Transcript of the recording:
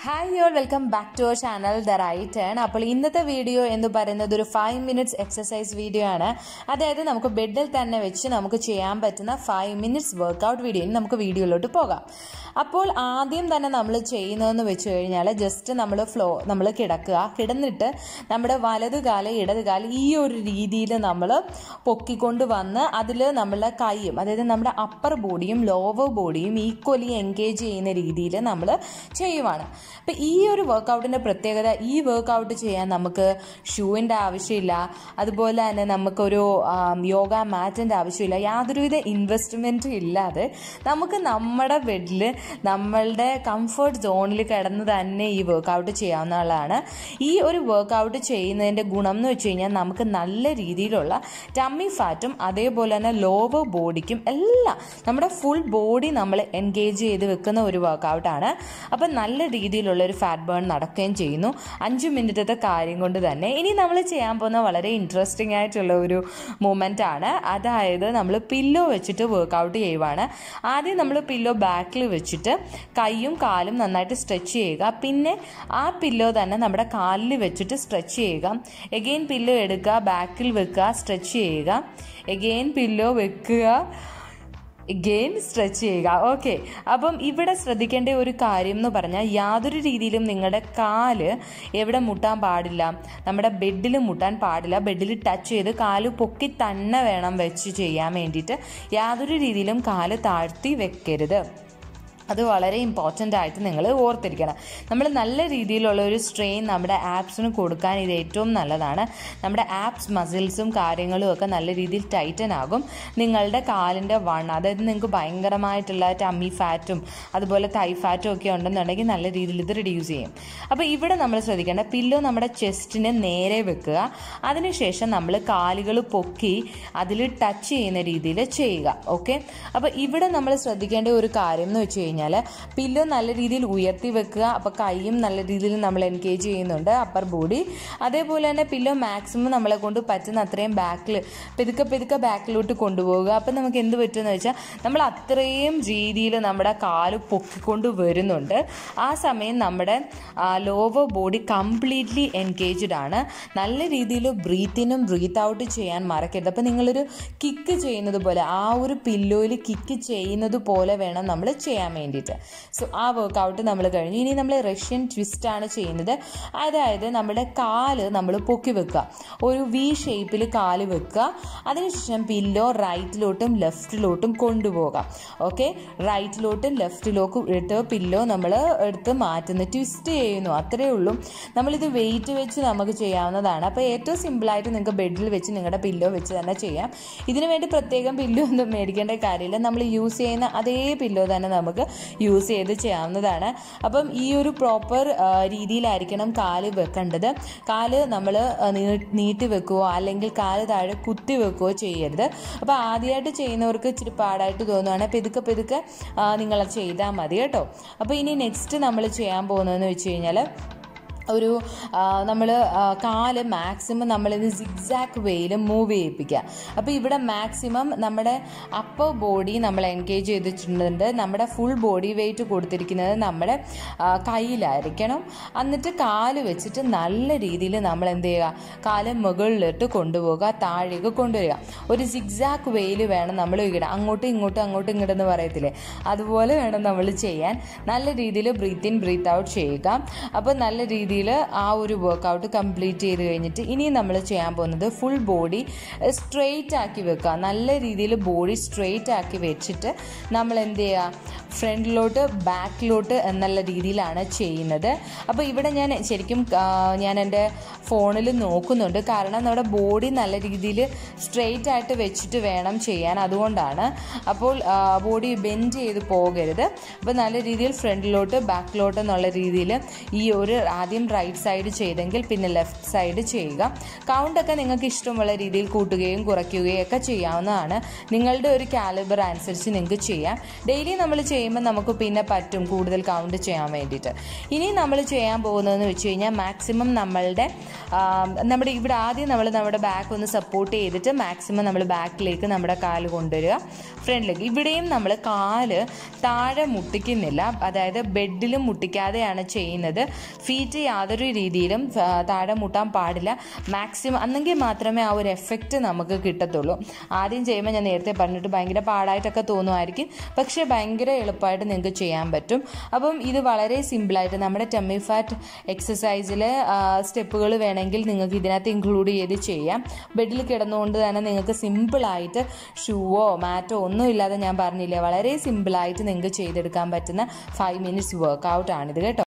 hi y'all welcome back to our channel the right turn അപ്പോൾ ഇന്നത്തെ video എന്ന് പറയുന്നത് ഒരു ഫൈവ് മിനിറ്റ്സ് എക്സസൈസ് വീഡിയോ ആണ് അതായത് നമുക്ക് ബെഡിൽ തന്നെ വെച്ച് നമുക്ക് ചെയ്യാൻ പറ്റുന്ന ഫൈവ് മിനിറ്റ്സ് വർക്കൗട്ട് വീഡിയോ ഇനി നമുക്ക് വീഡിയോയിലോട്ട് പോകാം അപ്പോൾ ആദ്യം തന്നെ നമ്മൾ ചെയ്യുന്നതെന്ന് വെച്ച് കഴിഞ്ഞാൽ ജസ്റ്റ് നമ്മൾ ഫ്ലോ നമ്മൾ കിടക്കുക കിടന്നിട്ട് നമ്മുടെ വലത് കാല് ഇടത് കാല് ഈ ഒരു രീതിയിൽ നമ്മൾ പൊക്കിക്കൊണ്ട് വന്ന് അതിൽ നമ്മളുടെ കൈയും അതായത് നമ്മുടെ അപ്പർ ബോഡിയും ലോവർ ബോഡിയും ഈക്വലി എൻഗേജ് ചെയ്യുന്ന രീതിയിൽ നമ്മൾ ചെയ്യുവാണ് അപ്പം ഈ ഒരു വർക്കൗട്ടിൻ്റെ പ്രത്യേകത ഈ വർക്കൗട്ട് ചെയ്യാൻ നമുക്ക് ഷൂവിൻ്റെ ആവശ്യമില്ല അതുപോലെ തന്നെ നമുക്കൊരു യോഗ മാറ്റിൻ്റെ ആവശ്യമില്ല യാതൊരുവിധ ഇൻവെസ്റ്റ്മെൻറ്റും ഇല്ലാതെ നമുക്ക് നമ്മുടെ ബെഡിൽ നമ്മളുടെ കംഫർട്ട് സോണിൽ കിടന്ന് തന്നെ ഈ വർക്കൗട്ട് ചെയ്യാവുന്നതാണ് ഈ ഒരു വർക്കൗട്ട് ചെയ്യുന്നതിൻ്റെ ഗുണം എന്ന് വെച്ച് കഴിഞ്ഞാൽ നമുക്ക് നല്ല രീതിയിലുള്ള ടമ്മി ഫാറ്റും അതേപോലെ തന്നെ ലോവർ ബോഡിക്കും എല്ലാം നമ്മുടെ ഫുൾ ബോഡി നമ്മൾ എൻഗേജ് ചെയ്ത് വെക്കുന്ന ഒരു വർക്കൗട്ടാണ് അപ്പം നല്ല രീതിയിലുള്ള ഒരു ഫാറ്റ് ബേൺ നടക്കുകയും ചെയ്യുന്നു അഞ്ച് മിനിറ്റത്തെ കാര്യം കൊണ്ട് തന്നെ ഇനി നമ്മൾ ചെയ്യാൻ പോകുന്ന വളരെ ഇൻട്രസ്റ്റിംഗ് ആയിട്ടുള്ള ഒരു മൂമെൻ്റ് ആണ് അതായത് നമ്മൾ പില്ലോ വെച്ചിട്ട് വർക്കൗട്ട് ചെയ്യുവാണ് ആദ്യം നമ്മൾ പില്ലോ ബാക്കിൽ വെച്ചിട്ട് കൈയും കാലും നന്നായിട്ട് സ്ട്രെച്ച് ചെയ്യുക പിന്നെ ആ പില്ലോ തന്നെ നമ്മുടെ കാലിൽ വെച്ചിട്ട് സ്ട്രെച്ച് ചെയ്യുക എഗെയിൻ പില്ലോ എടുക്കുക ബാക്കിൽ വെക്കുക സ്ട്രെച്ച് ചെയ്യുക എഗെയിൻ പില്ലോ വെക്കുക ഗെയിൻ സ്ട്രെച്ച് ചെയ്യുക ഓക്കെ അപ്പം ഇവിടെ ശ്രദ്ധിക്കേണ്ട ഒരു കാര്യം എന്ന് പറഞ്ഞാൽ യാതൊരു രീതിയിലും നിങ്ങളുടെ കാല് എവിടെ മുട്ടാൻ പാടില്ല നമ്മുടെ ബെഡിൽ മുട്ടാൻ പാടില്ല ബെഡിൽ ടച്ച് ചെയ്ത് കാല് പൊക്കി തന്നെ വേണം വെച്ച് ചെയ്യാൻ വേണ്ടിയിട്ട് യാതൊരു രീതിയിലും കാല് താഴ്ത്തി വെക്കരുത് അത് വളരെ ഇമ്പോർട്ടൻ്റ് ആയിട്ട് നിങ്ങൾ ഓർത്തിരിക്കണം നമ്മൾ നല്ല രീതിയിലുള്ള ഒരു സ്ട്രെയിൻ നമ്മുടെ ആപ്സിന് കൊടുക്കാൻ ഇത് ഏറ്റവും നല്ലതാണ് നമ്മുടെ ആപ്സ് മസിൽസും കാര്യങ്ങളും ഒക്കെ നല്ല രീതിയിൽ ടൈറ്റൻ ആകും നിങ്ങളുടെ കാലിൻ്റെ വൺ അതായത് നിങ്ങൾക്ക് ഭയങ്കരമായിട്ടുള്ള ടമ്മി ഫാറ്റും അതുപോലെ തൈ ഫാറ്റും ഒക്കെ ഉണ്ടെന്നുണ്ടെങ്കിൽ നല്ല രീതിയിൽ ഇത് റിഡ്യൂസ് ചെയ്യും അപ്പോൾ ഇവിടെ നമ്മൾ ശ്രദ്ധിക്കേണ്ട പില്ലോ നമ്മുടെ ചെസ്റ്റിന് നേരെ വെക്കുക അതിനുശേഷം നമ്മൾ കാലുകൾ പൊക്കി അതിൽ ടച്ച് ചെയ്യുന്ന രീതിയിൽ ചെയ്യുക ഓക്കെ അപ്പോൾ ഇവിടെ നമ്മൾ ശ്രദ്ധിക്കേണ്ട ഒരു കാര്യം എന്ന് വെച്ച് കഴിഞ്ഞാൽ പില്ലോ നല്ല രീതിയിൽ ഉയർത്തി വെക്കുക അപ്പോൾ കൈയും നല്ല രീതിയിൽ നമ്മൾ എൻഗേജ് ചെയ്യുന്നുണ്ട് അപ്പർ ബോഡി അതേപോലെ തന്നെ പില്ലോ മാക്സിമം നമ്മളെ കൊണ്ട് പറ്റുന്ന അത്രയും ബാക്കിൽ പെതുക്കെ പെതുക്കെ ബാക്കിലോട്ട് കൊണ്ടുപോകുക അപ്പം നമുക്ക് എന്ത് പറ്റുമെന്ന് വെച്ചാൽ നമ്മൾ അത്രയും രീതിയിൽ നമ്മുടെ കാല് പൊക്കിക്കൊണ്ട് വരുന്നുണ്ട് ആ സമയം നമ്മുടെ ലോവർ ബോഡി കംപ്ലീറ്റ്ലി എൻഗേജ്ഡ് ആണ് നല്ല രീതിയിൽ ബ്രീത്തിനും ബ്രീത്ത് ഔട്ട് ചെയ്യാൻ മറക്കരുത് അപ്പം നിങ്ങളൊരു കിക്ക് ചെയ്യുന്നത് പോലെ ആ ഒരു പില്ലോയിൽ കിക്ക് ചെയ്യുന്നത് പോലെ വേണം നമ്മൾ ചെയ്യാൻ വേണ്ടിയിട്ട് സോ ആ വർക്കൗട്ട് നമ്മൾ കഴിഞ്ഞു ഇനി നമ്മൾ റഷ്യൻ ട്വിസ്റ്റ് ആണ് ചെയ്യുന്നത് അതായത് നമ്മുടെ കാല് നമ്മൾ പൊക്കി വെക്കുക ഒരു വി ഷേപ്പിൽ കാല് വെക്കുക അതിനുശേഷം പില്ലോ റൈറ്റിലോട്ടും ലെഫ്റ്റിലോട്ടും കൊണ്ടുപോകാം ഓക്കെ റൈറ്റിലോട്ടും ലെഫ്റ്റിലോട്ടും ഇട്ട് പില്ലോ നമ്മൾ എടുത്ത് മാറ്റുന്നു ട്വിസ്റ്റ് ചെയ്യുന്നു അത്രയേ ഉള്ളൂ നമ്മളിത് വെയിറ്റ് വെച്ച് നമുക്ക് ചെയ്യാവുന്നതാണ് അപ്പോൾ ഏറ്റവും സിമ്പിളായിട്ട് നിങ്ങൾക്ക് ബെഡിൽ വെച്ച് നിങ്ങളുടെ പില്ലോ വെച്ച് തന്നെ ചെയ്യാം ഇതിനു വേണ്ടി പ്രത്യേകം പില്ലോ ഒന്നും മേടിക്കേണ്ട കാര്യമില്ല നമ്മൾ യൂസ് ചെയ്യുന്ന അതേ പില്ലോ തന്നെ നമുക്ക് യൂസ് ചെയ്ത് ചെയ്യാവുന്നതാണ് അപ്പം ഈ ഒരു പ്രോപ്പർ രീതിയിലായിരിക്കണം കാല് വെക്കേണ്ടത് കാല് നമ്മൾ നീട്ടി വെക്കുകയോ അല്ലെങ്കിൽ കാല് താഴെ കുത്തി വെക്കുകയോ ചെയ്യരുത് അപ്പോൾ ആദ്യമായിട്ട് ചെയ്യുന്നവർക്ക് ഇച്ചിരി പാടായിട്ട് തോന്നുകയാണ് പെതുക്കെ പെതുക്കെ നിങ്ങൾ ചെയ്താൽ മതി കേട്ടോ അപ്പോൾ ഇനി നെക്സ്റ്റ് നമ്മൾ ചെയ്യാൻ പോകുന്നതെന്ന് വെച്ച് കഴിഞ്ഞാൽ ഒരു നമ്മൾ കാല് മാക്സിമം നമ്മളിത് സിഗ്സാക്ക് വേയിൽ മൂവ് ചെയ്യിപ്പിക്കുക അപ്പോൾ ഇവിടെ മാക്സിമം നമ്മുടെ അപ്പർ ബോഡി നമ്മൾ എൻഗേജ് ചെയ്തിട്ടുണ്ട് നമ്മുടെ ഫുൾ ബോഡി വെയിറ്റ് കൊടുത്തിരിക്കുന്നത് നമ്മുടെ കയ്യിലായിരിക്കണം എന്നിട്ട് കാല് വെച്ചിട്ട് നല്ല രീതിയിൽ നമ്മൾ എന്ത് ചെയ്യുക കാല് മുകളിലിട്ട് കൊണ്ടുപോകുക താഴേക്ക് കൊണ്ടുവരിക ഒരു സിഗ്സാക്ക് വേയിൽ വേണം നമ്മൾ ഇടാം അങ്ങോട്ടും ഇങ്ങോട്ടും അങ്ങോട്ടും ഇങ്ങോട്ടും എന്ന് പറയത്തില്ലേ അതുപോലെ വേണം നമ്മൾ ചെയ്യാൻ നല്ല രീതിയിൽ ബ്രീത്ത് ഇൻ ബ്രീത്ത് ഔട്ട് ചെയ്യുക അപ്പോൾ നല്ല രീതിയിൽ രീതിയിൽ ആ ഒരു വർക്കൗട്ട് കംപ്ലീറ്റ് ചെയ്ത് കഴിഞ്ഞിട്ട് ഇനി നമ്മൾ ചെയ്യാൻ പോകുന്നത് ഫുൾ ബോഡി സ്ട്രെയിറ്റ് ആക്കി വെക്കുക നല്ല രീതിയിൽ ബോഡി സ്ട്രെയിറ്റ് ആക്കി വെച്ചിട്ട് നമ്മൾ എന്ത് ചെയ്യുക ഫ്രണ്ടിലോട്ട് ബാക്കിലോട്ട് എന്നുള്ള രീതിയിലാണ് ചെയ്യുന്നത് അപ്പോൾ ഇവിടെ ഞാൻ ശരിക്കും ഞാൻ എൻ്റെ ഫോണിൽ നോക്കുന്നുണ്ട് കാരണം നമ്മുടെ ബോഡി നല്ല രീതിയിൽ സ്ട്രെയിറ്റ് ആയിട്ട് വെച്ചിട്ട് വേണം ചെയ്യാൻ അതുകൊണ്ടാണ് അപ്പോൾ ബോഡി ബെൻഡ് ചെയ്ത് പോകരുത് അപ്പോൾ നല്ല രീതിയിൽ ഫ്രണ്ടിലോട്ട് ബാക്കിലോട്ട് എന്നുള്ള രീതിയിൽ ഈ ഒരു ആദ്യം ആദ്യം റൈറ്റ് സൈഡ് ചെയ്തെങ്കിൽ പിന്നെ ലെഫ്റ്റ് സൈഡ് ചെയ്യുക കൗണ്ടൊക്കെ നിങ്ങൾക്ക് ഇഷ്ടമുള്ള രീതിയിൽ കൂട്ടുകയും കുറയ്ക്കുകയും ഒക്കെ ചെയ്യാവുന്നതാണ് നിങ്ങളുടെ ഒരു കാലിബർ അനുസരിച്ച് നിങ്ങൾക്ക് ചെയ്യാം ഡെയിലി നമ്മൾ ചെയ്യുമ്പോൾ നമുക്ക് പിന്നെ പറ്റും കൂടുതൽ കൗണ്ട് ചെയ്യാൻ വേണ്ടിയിട്ട് ഇനി നമ്മൾ ചെയ്യാൻ പോകുന്നതെന്ന് വെച്ച് കഴിഞ്ഞാൽ മാക്സിമം നമ്മളുടെ ആ, നമ്മുടെ ഇവിടെ ആദ്യം നമ്മൾ നമ്മുടെ ബാക്ക് ഒന്ന് സപ്പോർട്ട് ചെയ്തിട്ട് മാക്സിമം നമ്മൾ ബാക്കിലേക്ക് നമ്മുടെ കാല് കൊണ്ടുവരിക ഫ്രണ്ടിലേക്ക് ഇവിടെയും നമ്മൾ കാല് താഴെ മുട്ടിക്കുന്നില്ല അതായത് ബെഡിലും മുട്ടിക്കാതെയാണ് ചെയ്യുന്നത് ഫീറ്റ് യാതൊരു രീതിയിലും ആ, താഴെ മുട്ടാൻ പാടില്ല മാക്സിമം അന്നെങ്കിൽ മാത്രമേ ആ ഒരു എഫക്റ്റ് നമുക്ക് കിട്ടത്തുള്ളൂ ആദ്യം ചെയ്യുമ്പോൾ ഞാൻ നേരത്തെ പറഞ്ഞിട്ട് ഭയങ്കര പാടായിട്ടൊക്കെ തോന്നുമായിരിക്കും പക്ഷേ ഭയങ്കര എളുപ്പമായിട്ട് നിങ്ങൾക്ക് ചെയ്യാൻ പറ്റും അപ്പം ഇത് വളരെ സിമ്പിളായിട്ട് നമ്മുടെ ടെമ്മി ഫാറ്റ് എക്സസൈസിലെ സ്റ്റെപ്പുകൾ വേണമെങ്കിൽ നിങ്ങൾക്ക് ഇതിനകത്ത് ഇൻക്ലൂഡ് ചെയ്ത് ചെയ്യാം ബെഡിൽ കിടന്നുകൊണ്ട് തന്നെ നിങ്ങൾക്ക് സിമ്പിളായിട്ട് ഷൂവോ മാറ്റോ ഒന്നും ഇല്ലാതെ ഞാൻ പറഞ്ഞില്ലേ വളരെ സിമ്പിളായിട്ട് നിങ്ങൾക്ക് ചെയ്തെടുക്കാൻ പറ്റുന്ന ഫൈവ് മിനിറ്റ്സ് വർക്കൗട്ട് ആണിത് കേട്ടോ